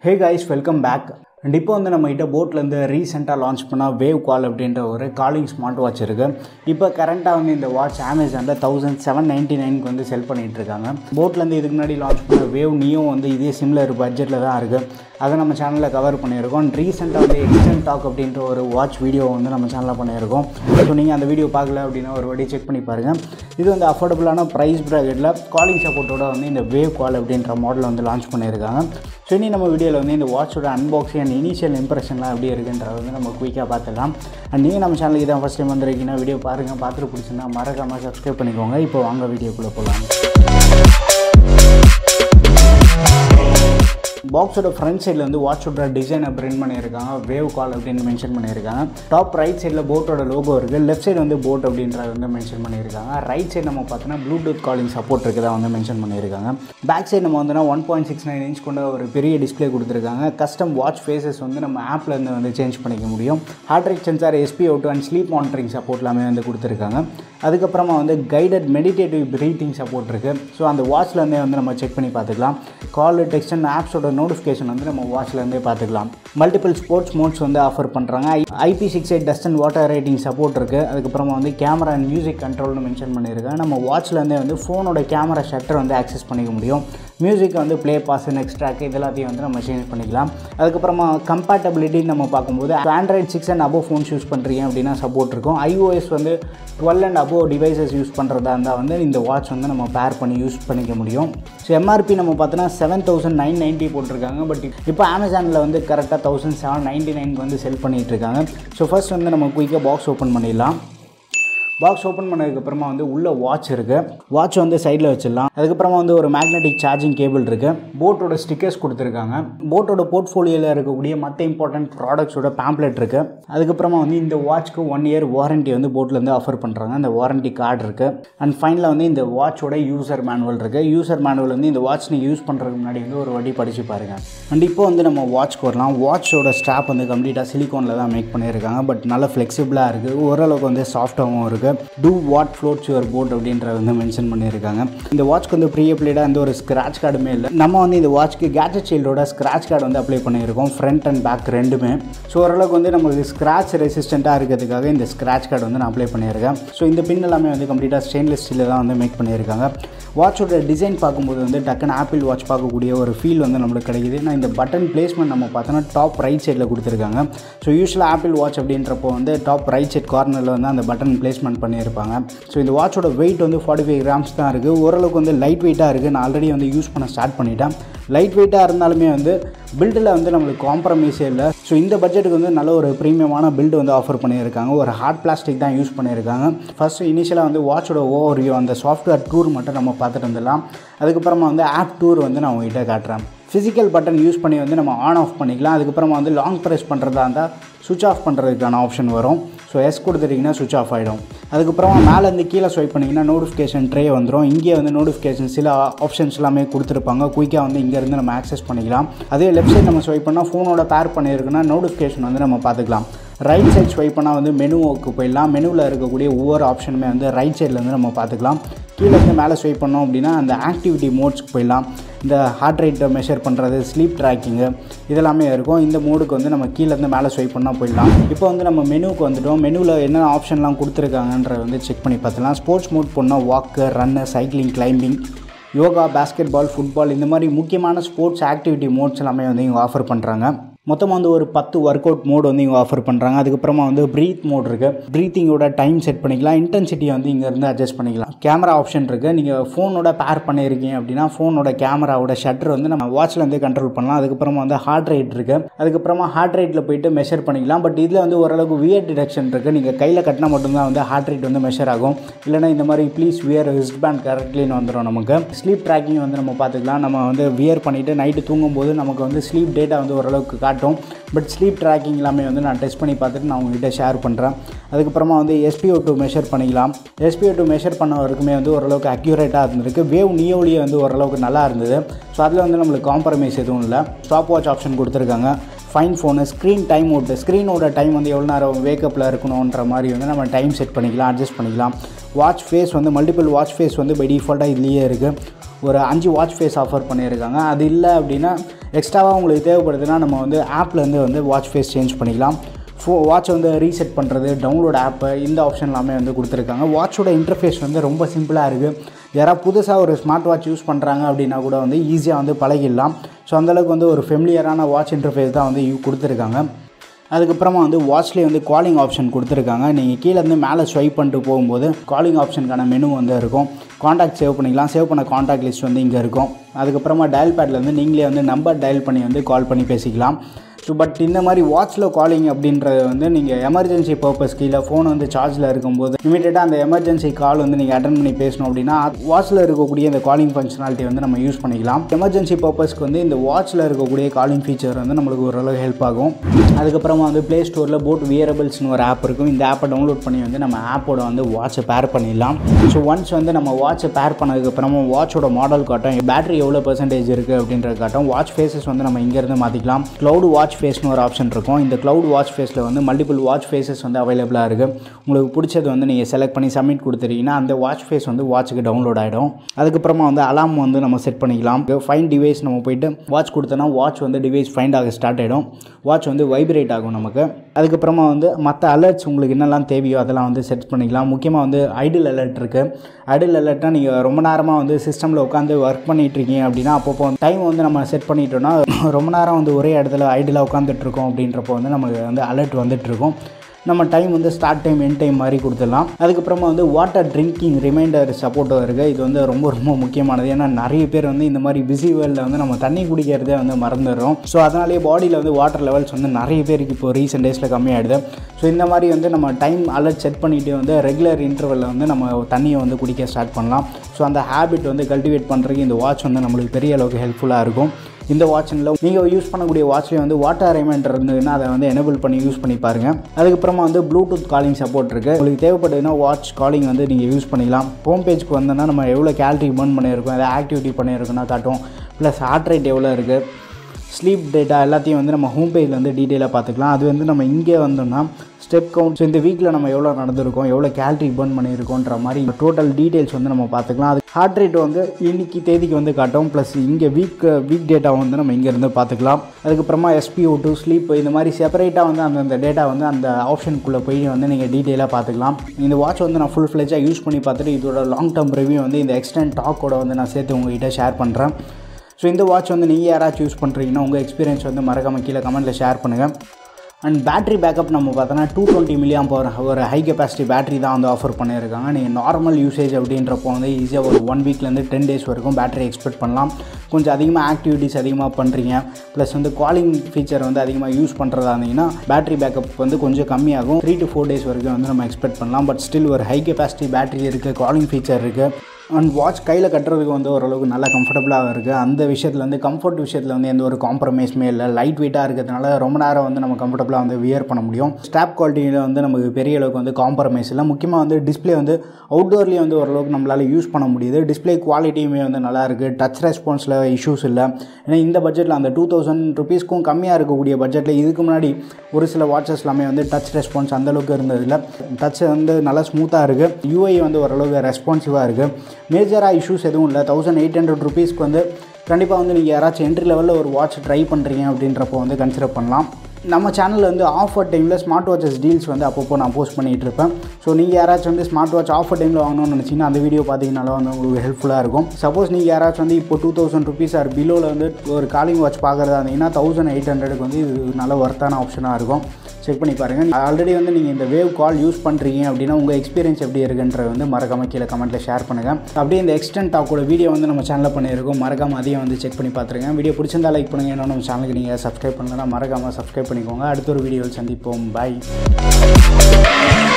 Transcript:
hey guys welcome back and இப்போ வந்து நம்ம கிட்ட போட்லேருந்து ரீசெண்டாக லான்ச் பண்ண வேவ் கால் அப்படின்ற ஒரு காலிங் ஸ்மார்ட் வாட்ச் இருக்குது இப்போ கரண்ட்டாக வந்து இந்த வாட்ச் அமேசானில் தௌசண்ட் செவன் நைன்ட்டி நைனுக்கு வந்து செல் பண்ணிகிட்டு இருக்காங்க போட்லேருந்து இதுக்கு முன்னாடி லான்ச் பண்ண வேவ் நியும் வந்து இதே சிம்லர் பட்ஜெட்டில் தான் இருக்குது அதை நம்ம சேனலில் கவர் பண்ணியிருக்கோம் அண்ட் ரீசெண்டாக வந்து எக்ஸ்டென்ட் டாக் அப்படின்ற ஒரு வாட்ச் வீடியோ வந்து நம்ம சேனலில் பண்ணியிருக்கோம் ஸோ நீங்கள் அந்த வீடியோ பார்க்கல அப்படின்னா ஒரு வாட்டி செக் பண்ணி பாருங்கள் இது வந்து அஃபோர்டபுளான ப்ரைஸ் ப்ராக்கெட்டில் காலிங் சப்போர்ட்டோட வந்து இந்த வேவ் கால் அப்படின்ற மாடல் வந்து லான்ச் பண்ணியிருக்காங்க ஸோ இனி நம்ம வீடியோவில் வந்து இந்த வாட்சோட அன்பாக்சிங் அண்ட் இனிஷியல் இம்ப்ரெஷன்லாம் எப்படி இருக்குன்றத வந்து நம்ம குயிக்காக பார்த்துக்கலாம் அண்ட் நீங்கள் நம்ம சேனலுக்கு தான் ஃபஸ்ட் டைம் வந்திருக்கீங்கன்னா வீடியோ பாருங்கள் பார்த்துட்டு பிடிச்சிருந்தா மறக்காமல் சப்ஸ்கிரைப் பண்ணிக்கோங்க இப்போ வாங்க வீடியோக்குள்ளே போகலாம் பாக்ஸோட ஃப்ரண்ட் சைடில் வந்து வாட்சோட டிசைனை பிரிண்ட் பண்ணியிருக்காங்க வேவ் கால் அப்படின்னு மென்ஷன் பண்ணியிருக்காங்க டாப் ரைட் சைடில் போட்டோட லோகோ இருக்குது லெஃப்ட் சைடு வந்து போட் அப்படின்றத வந்து மென்ஷன் பண்ணியிருக்காங்க ரைட் சைடு நம்ம பார்த்தோன்னா ப்ளூடூத் காலிங் சப்போர்ட் இருக்குதா வந்து மென்ஷன் பண்ணியிருக்காங்க பேக் சைடு நம்ம வந்து one point six nine inch கொண்ட ஒரு பெரிய டிஸ்பிளே கொடுத்துருக்காங்க கஸ்டம் வாட்ச் ஃபேஸஸ் வந்து நம்ம ஆப்பில் இருந்து வந்து சேஞ்ச் பண்ணிக்க முடியும் heart rate sensor SP out and sleep monitoring support எல்லாமே வந்து கொடுத்துருக்காங்க அதுக்கப்புறமா வந்து கைடட் மெடிடேட்டிவ் ப்ரீத்திங் சப்போர்ட் இருக்குது ஸோ அந்த வாட்ச்லேருந்தே வந்து நம்ம செக் பண்ணி பார்த்துக்கலாம் கால் டெக்ஸ்ட் அண்ட் ஆப்ஸோட நோட்டிஃபிகேஷன் வந்து நம்ம வாட்ச்லேருந்தே பார்த்துக்கலாம் மல்டிபிள் ஸ்போர்ட்ஸ் மோட்ஸ் வந்து ஆஃபர் பண்ணுறாங்க IP six eight dust and water rating support இருக்குது அதுக்கப்புறமா வந்து கேமரா அண்ட் மியூசிக் கண்ட்ரோல்னு மென்ஷன் பண்ணியிருக்கேன் நம்ம வாட்ச்லேருந்தே வந்து ஃபோனோட கேமரா ஷட்டர் வந்து ஆக்சஸ் பண்ணிக்க முடியும் மியூசிக் வந்து ப்ளே பாஸ் நெக்ஸ்ட் ட்ராக் இது எல்லாத்தையும் வந்து நம்ம சேஞ்ச் பண்ணிக்கலாம் அதுக்கப்புறமா கம்பேட்டபிலிட்டி நம்ம பார்க்கும்போது Android six and above phones use பண்ணுறீங்க அப்படின்னா சப்போர்ட் இருக்கும் ஐஓஎஸ் வந்து twelve and above devices use பண்ணுறதா இருந்தால் வந்து இந்த வாட்ச் வந்து நம்ம பேர் பண்ணி யூஸ் பண்ணிக்க முடியும் ஸோ எம்ஆர்பி நம்ம பார்த்தோன்னா செவன் தௌசண்ட் நைன் நைன்ட்டி போட்டிருக்காங்க பட் இப்போ அமேசானில் வந்து கரெக்டாக தௌசண்ட் செவன் நைன்ட்டி நைனுக்கு வந்து செல் பண்ணிகிட்டு இருக்காங்க ஸோ ஃபர்ஸ்ட் வந்து நம்ம குயிக்காக பாக்ஸ் ஓப்பன் பண்ணிடலாம் பாக்ஸ் ஓப்பன் பண்ணதுக்கப்புறமா வந்து உள்ள வாட்ச் இருக்குது வாட்ச் வந்து சைடில் வச்சிடலாம் அதுக்கப்புறமா வந்து ஒரு மேக்னெட்டிக் சார்ஜிங் கேபிள் இருக்குது போட்டோட ஸ்டிக்கர்ஸ் கொடுத்துருக்காங்க போட்டோட போர்ட்ஃபோலியோவில் இருக்கக்கூடிய மற்ற இம்பார்ட்டன்ட் ப்ராடக்ட்ஸோட பேம்ப்ளெட் இருக்குது அதுக்கப்புறமா வந்து இந்த வாட்ச்க்கு ஒன் இயர் வாரண்ட்டி வந்து போட்லேருந்து ஆஃபர் பண்ணுறாங்க அந்த வாரண்ட்டி கார்டு இருக்குது அண்ட் ஃபைனலாக வந்து இந்த வாட்சோட யூசர் மேனுவல் இருக்குது யூசர் மேனுவல் வந்து இந்த வாட்ச் நீங்கள் யூஸ் பண்ணுறதுக்கு முன்னாடி வந்து ஒரு வாட்டி படித்து பாருங்கள் அண்ட் இப்போ வந்து நம்ம வாட்ச்க்கு வரலாம் வாட்சோட ஸ்டாப் வந்து கம்ப்ளீட்டாக சிலிக்கானில் தான் மேக் பண்ணியிருக்காங்க பட் நல்லா ஃப்ளெக்சிபிளாக இருக்குது ஓரளவுக்கு வந்து சாஃப்டாகவும் இருக்குது do what floats your boat அப்படின்றத வந்து மென்ஷன் பண்ணியிருக்காங்க இந்த வாட்ச்க்கு வந்து ப்ரீ அப்ளைடாக எந்த ஒரு ஸ்க்ராட்ச் கார்டுமே இல்லை நம்ம வந்து இந்த வாட்ச்க்கு கேட்ஜெட் சைல்டோட ஸ்க்ராட்ச் கார்டு வந்து அப்ளை பண்ணியிருக்கோம் ஃப்ரண்ட் அண்ட் பேக் ரெண்டுமே ஸோ ஓரளவுக்கு வந்து நமக்கு ஸ்க்ராட்ச் ரெசிஸ்டண்ட்டாக இருக்கிறதுக்காக இந்த ஸ்க்ராட்ச் கார்டு வந்து நான் அப்ளை பண்ணியிருக்கேன் ஸோ இந்த பின் எல்லாமே வந்து கம்ப்ளீட்டாக ஸ்டெயின்லெஸ் ஸ்டீலில் தான் வந்து மேக் பண்ணியிருக்காங்க வாட்சோட டிசைன் பார்க்கும்போது வந்து டக்குன்னு ஆப்பிள் வாட்ச் பார்க்கக்கூடிய ஒரு ஃபீல் வந்து நம்மளுக்கு கிடைக்குது நான் இந்த பட்டன் பிளேஸ்மெண்ட் நம்ம பார்த்தோன்னா டாப் ரைட் சைடில் கொடுத்துருக்காங்க ஸோ யூஸ்வலாக ஆப்பிள் வாட்ச் அப்படின்றப்போ வந்து டாப் ரைட் சைட் கார்னரில் வந்து அந்த பட்டன் பிளேஸ்மெண்ட் பண்ணியிருப்பாங்க ஸோ இந்த வாட்சோட வெயிட் வந்து ஃபார்ட்டி ஃபைவ் கிராம்ஸ் தான் இருக்குது ஓரளவுக்கு வந்து லைட் வெயிட்டாக இருக்குது நான் ஆல்ரெடி வந்து யூஸ் பண்ண ஸ்டார்ட் பண்ணிட்டேன் லைட் வெயிட்டாக இருந்தாலுமே வந்து பில்டில் வந்து நம்மளுக்கு காம்ப்ரமைஸே இல்லை ஸோ இந்த பட்ஜெட்டுக்கு வந்து நல்ல ஒரு ப்ரீமியமான பில்டு வந்து ஆஃபர் பண்ணியிருக்காங்க ஒரு ஹார்ட் பிளாஸ்டிக் தான் யூஸ் பண்ணியிருக்காங்க ஃபஸ்ட்டு இனிஷியலாக வந்து வாட்சோட ஓவர் வியூ அந்த சாஃப்ட்வேர் டூர் மட்டும் நம்ம பார்த்துட்டு வந்துடலாம் அதுக்கப்புறமா வந்து ஆப் டூர் வந்து நான் உங்ககிட்ட காட்டுறேன் ஃபிசிக்கல் பட்டன் யூஸ் பண்ணி வந்து நம்ம ஆன் ஆஃப் பண்ணிக்கலாம் அதுக்கப்புறமா வந்து லாங் ப்ரெஸ் பண்ணுறதா இருந்தால் சுவிச் ஆஃப் பண்ணுறதுக்கான ஆப்ஷன் வரும் ஸோ எஸ் கொடுத்துட்டிங்கன்னா சுவிச் ஆஃப் ஆகிடும் அதுக்கப்புறமா மேலேருந்து கீழே ஸ்வைப் பண்ணிங்கன்னா நோட்டிஃபிகேஷன் ட்ரே வந்துடும் இங்கே வந்து நோட்டிஃபிகேஷன் சில ஆப்ஷன்ஸ் எல்லாமே கொடுத்துருப்பாங்க குயிக்காக வந்து இங்கேருந்து நம்ம ஆக்சஸ் பண்ணிக்கலாம் அதே லெஃப்ட் சைட் நம்ம ஸ்வைப் பண்ணால் ஃபோனோட பேர் பண்ணியிருக்குன்னா நோட்டிஃபிகேஷன் வந்து நம்ம பார்த்துக்கலாம் ரைட் சைட் ஸ்வைப் பண்ணால் வந்து மெனுவுக்கு போயிடலாம் மெனுவில் இருக்கக்கூடிய ஒவ்வொரு ஆப்ஷனுமே வந்து ரைட் சைட்லேருந்து நம்ம பார்த்துக்கலாம் கீழே இருந்து மேலே ஸ்வைப் பண்ணோம் அப்படின்னா அந்த ஆக்டிவிட்டி மோட்ஸ்க்கு போயிடலாம் இந்த ஹார்ட் ரேட்டை மெஷர் பண்ணுறது ஸ்லீப் ட்ராக்கிங்கு இதெல்லாமே இருக்கும் இந்த மோடுக்கு வந்து நம்ம கீழேருந்து மேலே ஸ்வைப் பண்ணால் போயிடலாம் இப்போ வந்து நம்ம மெனுவுக்கு வந்துட்டோம் மெனுவில் என்ன ஆப்ஷன்லாம் கொடுத்துருக்காங்கன்றத வந்து செக் பண்ணி பார்த்துலாம் ஸ்போர்ட்ஸ் மோட் போனால் walk run cycling climbing yoga basketball football இந்த மாதிரி முக்கியமான ஸ்போர்ட்ஸ் ஆக்டிவிட்டி மோட்ஸ் எல்லாமே வந்து இவங்க ஆஃபர் பண்ணுறாங்க மொத்தமாக வந்து ஒரு பத்து ஒர்க் அவுட் மோட் வந்து இவங்க ஆஃபர் பண்ணுறாங்க அதுக்கப்புறமா வந்து ப்ரீத் மோட் இருக்குது ப்ரீத்திங்கோட டைம் செட் பண்ணிக்கலாம் இன்டென்சிட்டியை வந்து இங்கேருந்து அட்ஜஸ்ட் பண்ணிக்கலாம் கேமரா ஆப்ஷன் இருக்குது நீங்கள் ஃபோனோட பேர் பண்ணியிருக்கீங்க அப்படின்னா ஃபோனோட கேமராவோட ஷட்டர் வந்து நம்ம வாட்ச்லேருந்தே கண்ட்ரோல் பண்ணலாம் அதுக்கப்புறமா வந்து ஹார்ட் ரேட் இருக்குது அதுக்கப்புறமா ஹார்ட் ரேட்டில் போயிட்டு மெஷர் பண்ணிக்கலாம் பட் இதில் வந்து ஓரளவுக்கு வியர் டிடக்ஷன் இருக்குது நீங்கள் கையில் கட்டினா மட்டும்தான் வந்து ஹார்ட் ரேட் வந்து மெஷர் ஆகும் இல்லைனா இந்த மாதிரி ப்ளீஸ் வியர் ரிஸ்ட் பேண்ட் கரெக்ட்லின்னு வந்துடும் நமக்கு ஸ்லீப் ட்ராக்கிங் வந்து நம்ம பார்த்துக்கலாம் நம்ம வந்து வியர் பண்ணிவிட்டு நைட்டு தூங்கும்போது நமக்கு வந்து ஸ்லீப் டேட்டா வந்து ஓரளவுக்கு காட்டும் பட் ஸ்லீப் ட்ராக்கிங் எல்லாமே வந்து நான் டெஸ்ட் பண்ணி பார்த்துட்டு நான் உங்ககிட்ட ஷேர் பண்ணுறேன் அதுக்கப்புறமா வந்து எஸ்பிஓ டூ மெஷர் பண்ணிக்கலாம் எஸ்பிஓ டூ மெஷர் பண்ண வரைக்குமே வந்து ஓரளவுக்கு அக்யூரேட்டாக இருந்திருக்கு வேவ் நியோலியே வந்து ஓரளவுக்கு நல்லா இருந்தது ஸோ அதில் வந்து நம்மளுக்கு காம்ப்ரமைஸ் எதுவும் இல்லை ஸ்டாப் வாட்ச் ஆப்ஷன் கொடுத்துருக்காங்க find phone screen time out ஸ்க்ரீனோட டைம் வந்து எவ்வளோ நேரம் வேக்கப்பில் இருக்கணுன்ற மாதிரி வந்து நம்ம டைம் செட் பண்ணிக்கலாம் அட்ஜஸ்ட் பண்ணிக்கலாம் வாட்ச் ஃபேஸ் வந்து மல்டிபிள் வாட்ச் ஃபேஸ் வந்து பை டிஃபால்ட்டாக இதுலேயே இருக்குது ஒரு அஞ்சு வாட்ச் ஃபேஸ் ஆஃபர் பண்ணியிருக்காங்க அது இல்லை அப்படின்னா எக்ஸ்ட்ராவாக உங்களுக்கு தேவைப்படுதுன்னா நம்ம வந்து ஆப்லேருந்து வந்து வாட்ச் ஃபேஸ் சேஞ்ச் பண்ணிக்கலாம் ஃபோ வாட்சை வந்து ரீசெட் பண்ணுறது டவுன்லோட் ஆப்பு இந்த ஆப்ஷன் எல்லாமே வந்து கொடுத்துருக்காங்க வாட்சோட இன்டர்ஃபேஸ் வந்து ரொம்ப சிம்பிளாக இருக்குது யாராவது புதுசாக ஒரு ஸ்மார்ட் வாட்ச் யூஸ் பண்ணுறாங்க அப்படின்னா கூட வந்து ஈஸியாக வந்து பழகிடலாம் ஸோ அந்தளவுக்கு வந்து ஒரு ஃபெமிலியரான வாட்ச் இன்டர்ஃபேஸ் தான் வந்து யூ கொடுத்துருக்காங்க அதுக்கப்புறமா வந்து வாட்ச்லேயே வந்து காலிங் ஆப்ஷன் கொடுத்துருக்காங்க நீங்கள் கீழே இருந்து மேலே ஸ்வைப் பண்ணிட்டு போகும்போது காலிங் ஆப்ஷனுக்கான மெனு வந்து இருக்கும் காண்டாக்ட் சேவ் பண்ணிக்கலாம் சேவ் பண்ண காண்டாக்ட் லிஸ்ட் வந்து இங்கே இருக்கும் அதுக்கப்புறமா டயல் பேட்டில் வந்து நீங்களே வந்து நம்பர் டயல் பண்ணி வந்து கால் பண்ணி பேசிக்கலாம் ஸோ பட் இந்த மாதிரி வாட்ச்சில் காலிங் அப்படின்றது வந்து நீங்கள் எமர்ஜென்சி பர்பஸ்க்கு இல்லை ஃபோன் வந்து சார்ஜில் இருக்கும்போது இமீடியட்டாக அந்த எமர்ஜென்சி கால் வந்து நீங்கள் அட்டன் பண்ணி பேசணும் அப்படின்னா வாட்ச்சில் இருக்கக்கூடிய இந்த காலிங் ஃபங்க்ஷனாலிட்டி வந்து நம்ம யூஸ் பண்ணிக்கலாம் எமர்ஜென்சி பர்பஸ்க்கு வந்து இந்த வாட்ச்சில் இருக்கக்கூடிய காலிங் ஃபீச்சர் வந்து நம்மளுக்கு ஓரளவு ஹெல்ப் ஆகும் அதுக்கப்புறமா வந்து ப்ளே ஸ்டோரில் போட் வியரபிள்ஸ்னு ஒரு ஆப் இருக்கும் இந்த ஆப்பை டவுன்லோட் பண்ணி வந்து நம்ம ஆப்போட வந்து வாட்சை பேர் பண்ணிடலாம் ஸோ ஒன்ஸ் வந்து நம்ம வாட்சை பேர் பண்ணதுக்கப்புறமா வாட்சோட மாடல் காட்டும் பேட்டரி எவ்வளோ பர்சன்டேஜ் இருக்குது அப்படின்றது காட்டும் வாட்ச் ஃபேஸஸ் வந்து நம்ம இங்கேருந்து மாற்றிக்கலாம் க்ளவுட் வாட்ச் ஃபேஸ்னு ஒரு ஆப்ஷன் இருக்கும் இந்த க்ளவுட் வாட்ச் ஃபேஸில் வந்து மல்டிபிள் வாட்ச் ஃபேஸஸ் வந்து அவைலபிளாக இருக்குது உங்களுக்கு பிடிச்சது வந்து நீங்கள் செலக்ட் பண்ணி சப்மிட் கொடுத்துட்டீங்கன்னா அந்த வாட்ச் ஃபேஸ் வந்து வாட்சுக்கு டவுன்லோட் ஆகிடும் அதுக்கப்புறமா வந்து அலாம் வந்து நம்ம செட் பண்ணிக்கலாம் ஃபைன் டிவைஸ் நம்ம போயிட்டு வாட்ச் கொடுத்தோன்னா வாட்ச் வந்து டிவைஸ் ஃபைண்ட் ஆக ஸ்டார்ட் ஆகிடும் வாட்ச் வந்து வைப்ரேட் ஆகும் நமக்கு அதுக்கப்புறமா வந்து மற்ற அலர்ட்ஸ் உங்களுக்கு என்னெல்லாம் தேவையோ அதெல்லாம் வந்து செட் பண்ணிக்கலாம் முக்கியமாக வந்து ஐடில் அலர்ட் இருக்குது ஐடில் அலர்ட்னா நீங்கள் ரொம்ப நேரமாக வந்து சிஸ்டமில் உட்காந்து ஒர்க் பண்ணிட்டு இருக்கீங்க அப்படின்னா அப்பப்போ டைம் வந்து நம்ம செட் பண்ணிட்டோம்னா ரொம்ப நேரம் வந்து ஒரே இடத்துல ஐடில் உட்காந்துட்டு இருக்கோம் அப்படின்றப்போ வந்து நமக்கு வந்து அலர்ட் வந்துட்டு இருக்கும் நம்ம டைம் வந்து ஸ்டார்ட் டைம் என் டைம் மாதிரி கொடுத்துடலாம் அதுக்கப்புறமா வந்து வாட்டர் ட்ரிங்கிங் ரிமைண்டர் சப்போர்ட்டும் இருக்குது இது வந்து ரொம்ப ரொம்ப முக்கியமானது ஏன்னா நிறைய பேர் வந்து இந்த மாதிரி பிஸி வேர்ல்டில் வந்து நம்ம தண்ணி குடிக்கிறதே வந்து மறந்துடுறோம் ஸோ அதனாலேயே பாடியில் வந்து வாட்டர் லெவல்ஸ் வந்து நிறைய பேருக்கு இப்போ ரீசெண்ட் டேஸில் கம்மியாகிடுது ஸோ இந்த மாதிரி வந்து நம்ம டைம் அலர்ட் செட் பண்ணிவிட்டு வந்து ரெகுலர் இன்டர்வலில் வந்து நம்ம தண்ணியை வந்து குடிக்க ஸ்டார்ட் பண்ணலாம் ஸோ அந்த ஹேபிட் வந்து கல்டிவேட் பண்ணுறதுக்கு இந்த வாட்ச் வந்து நம்மளுக்கு பெரிய அளவுக்கு ஹெல்ப்ஃபுல்லாக இருக்கும் இந்த வாட்சில் நீங்கள் யூஸ் பண்ணக்கூடிய வாட்ச்லேயே வந்து வாட்டர் ரிமைண்டர் இருந்ததுன்னா அதை வந்து எனபிள் பண்ணி யூஸ் பண்ணி பாருங்கள் அதுக்கப்புறமா வந்து ப்ளூடூத் காலிங் சப்போர்ட் இருக்குது உங்களுக்கு தேவைப்படுதுன்னா வாட்ச் காலிங் வந்து நீங்கள் யூஸ் பண்ணிக்கலாம் ஹோம் பேஜ்க்கு வந்தோன்னா நம்ம எவ்வளோ கேலரி பர்ன் பண்ணியிருக்கோம் எதாவது ஆக்டிவிட்டி பண்ணியிருக்கோன்னா காட்டும் ப்ளஸ் ஹார்ட் ரேட் எவ்வளோ இருக்குது ஸ்லீப் டேட்டா எல்லாத்தையும் வந்து நம்ம ஹோம் பேஜில் வந்து டீட்டெயிலாக பார்த்துக்கலாம் அது வந்து நம்ம இங்கே வந்தோம்னா ஸ்டெப் கவுண்ட் ஸோ இந்த வீக்கில் நம்ம எவ்வளோ நடந்திருக்கோம் எவ்வளோ கேலரி பர்ன் பண்ணியிருக்கோன்ற மாதிரி டோட்டல் டீட்டெயில்ஸ் வந்து நம்ம பார்த்துக்கலாம் அது ஹார்ட் ரேட் வந்து இன்னைக்கு தேதிக்கு வந்து காட்டும் ப்ளஸ் இங்கே வீக் வீக் டேட்டா வந்து நம்ம இங்கேருந்து பார்த்துக்கலாம் அதுக்கப்புறமா எஸ்பிஓ டூ ஸ்லீப் இந்த மாதிரி செப்பரேட்டாக வந்து அந்தந்த டேட்டா வந்து அந்த ஆப்ஷனுக்குள்ளே போய் வந்து நீங்கள் டீட்டெயிலாக பார்த்துக்கலாம் இந்த வாட்ச் வந்து நான் ஃபுல் ஃப்ளெஜாக யூஸ் பண்ணி பார்த்துட்டு இதோட லாங் டேர்ம் ரிவ்யூ வந்து இந்த எக்ஸ்டென்ட் டாக்கோட வந்து நான் சேர்த்து உங்ககிட்ட ஷேர் பண்ணுறேன் ஸோ இந்த வாட்ச் வந்து நீங்கள் யாராச்சும் யூஸ் பண்ணுறீங்கன்னா உங்கள் எக்ஸ்பீரியன்ஸ் வந்து மறக்காமல் கீழே கமெண்ட்டில் ஷேர் பண்ணுங்கள் அண்ட் பேட்டரி பேக்கப் நம்ம பார்த்தோன்னா டூ டுவெண்ட்டி மில்லியம் பவர் ஒரு ஹை கெப்பாசிட்டி பேட்டரி தான் வந்து ஆஃபர் பண்ணியிருக்காங்க நீங்கள் நார்மல் யூசேஜ் அப்படின்றப்போ வந்து ஈஸியாக ஒரு ஒன் வீக்லேருந்து டென் டேஸ் வரைக்கும் பேட்டரி எக்ஸ்பெக்ட் பண்ணலாம் கொஞ்சம் அதிகமாக ஆக்டிவிட்டீஸ் அதிகமாக பண்ணுறீங்க ப்ளஸ் வந்து காலிங் ஃபீச்சர் வந்து அதிகமாக யூஸ் பண்ணுறதா இருந்தீங்கன்னா பேட்டரி பேக்கப் வந்து கொஞ்சம் கம்மியாகும் த்ரீ டு ஃபோர் டேஸ் வரைக்கும் வந்து நம்ம எக்ஸ்பெக்ட் பண்ணலாம் பட் ஸ்டில் ஒரு ஹை கெப்பாசிட்டி பேட்டரி இருக்குது காலிங் ஃபீச்சர் இருக்குது அண்ட் வாட்ச் கையில் கட்டுறதுக்கு வந்து ஓரளவுக்கு நல்லா கம்ஃபர்டபுளாக இருக்குது அந்த விஷயத்தில் வந்து கம்ஃபர்ட் விஷயத்தில் வந்து எந்த ஒரு காம்ப்ரமைஸுமே இல்லை லைட் வெயிட்டாக இருக்கிறதுனால ரொம்ப நேரம் வந்து நம்ம கம்ஃபர்டபுளாக வந்து வியர் பண்ண முடியும் ஸ்டாப் குவாலிட்டியில் வந்து நமக்கு பெரிய அளவுக்கு வந்து காம்ப்ரமைஸ் இல்லை முக்கியமாக வந்து டிஸ்பிளே வந்து அவுட்டோர்லேயே வந்து ஓரளவுக்கு நம்மளால் யூஸ் பண்ண முடியுது டிஸ்பிளே குவாலிட்டியுமே வந்து நல்லா இருக்குது டச் ரெஸ்பான்ஸில் இஷ்யூஸ் இல்லை ஏன்னா இந்த பட்ஜெட்டில் அந்த டூ தௌசண்ட் ருபீஸ்க்கும் கம்மியாக இருக்கக்கூடிய பட்ஜெட்டில் இதுக்கு முன்னாடி ஒரு சில வாட்சஸ் எல்லாமே வந்து டச் ரெஸ்பான்ஸ் அந்தளவுக்கு இருந்ததில்ல டச் வந்து நல்லா ஸ்மூத்தாக இருக்குது யூஐ வந்து ஓரளவுக்கு ரெஸ்பான்சிவாக இருக்குது மேஜராக இஷ்யூஸ் எதுவும் இல்லை தௌசண்ட் எயிட் ஹண்ட்ரட் ருபீஸ்க்கு வந்து கண்டிப்பாக வந்து நீங்கள் யாராச்சும் என்ட்ரி லெவலில் ஒரு வாட்ச் ட்ரை பண்ணுறீங்க அப்படின்றப்போ வந்து கன்சிடர் பண்ணலாம் நம்ம சேனலில் வந்து ஆஃபர் டைமில் ஸ்மார்ட் வாட்சஸ் டீல்ஸ் வந்து அப்பப்போ நான் போஸ்ட் பண்ணிகிட்டு இருப்பேன் ஸோ நீங்கள் யாராச்சும் வந்து ஸ்மார்ட் வாட்ச் ஆஃபர் டைமில் வாங்கணும்னு நினச்சிங்கன்னா அந்த வீடியோ பார்த்தீங்கனாலும் வந்து உங்களுக்கு ஹெல்ப்ஃபுல்லாக இருக்கும் சப்போஸ் நீங்கள் யாராச்சும் வந்து இப்போ டூ தௌசண்ட் ருபீஸ் ஆர் பிலோவில் வந்து ஒரு காலிங் வாட்ச் பார்க்குறதா இருந்தீங்கன்னா தௌசண்ட் எயிட் ஹண்ட்ரடுக்கு வந்து இது நல்ல ஒர்த்தான ஆப்ஷனாக இருக்கும் செக் பண்ணி பாருங்கள் ஆல்ரெடி வந்து நீங்கள் இந்த வேவ் கால் யூஸ் பண்ணுறீங்க அப்படின்னா உங்கள் எக்ஸ்பீரியன்ஸ் எப்படி இருக்குன்றது வந்து மறக்காம கீழே கமெண்ட்டில் ஷேர் பண்ணுங்கள் அப்படியே இந்த எக்ஸ்டென்ட் டாக்கோட வீடியோ வந்து நம்ம சேனலில் பண்ணியிருக்கோம் மறக்காம அதையும் வந்து செக் பண்ணி பார்த்துருங்க வீடியோ பிடிச்சிருந்தா லைக் பண்ணுங்கள் இன்னும் நம்ம சேனலுக்கு நீங்கள் சப்ஸ்கிரைப் பண்ணலன்னா மறக்காமல் சப்ஸ்கிரைப் பண்ணிக்கோங்க அடுத்த ஒரு வீடியோவில் சந்திப்போம் பாய்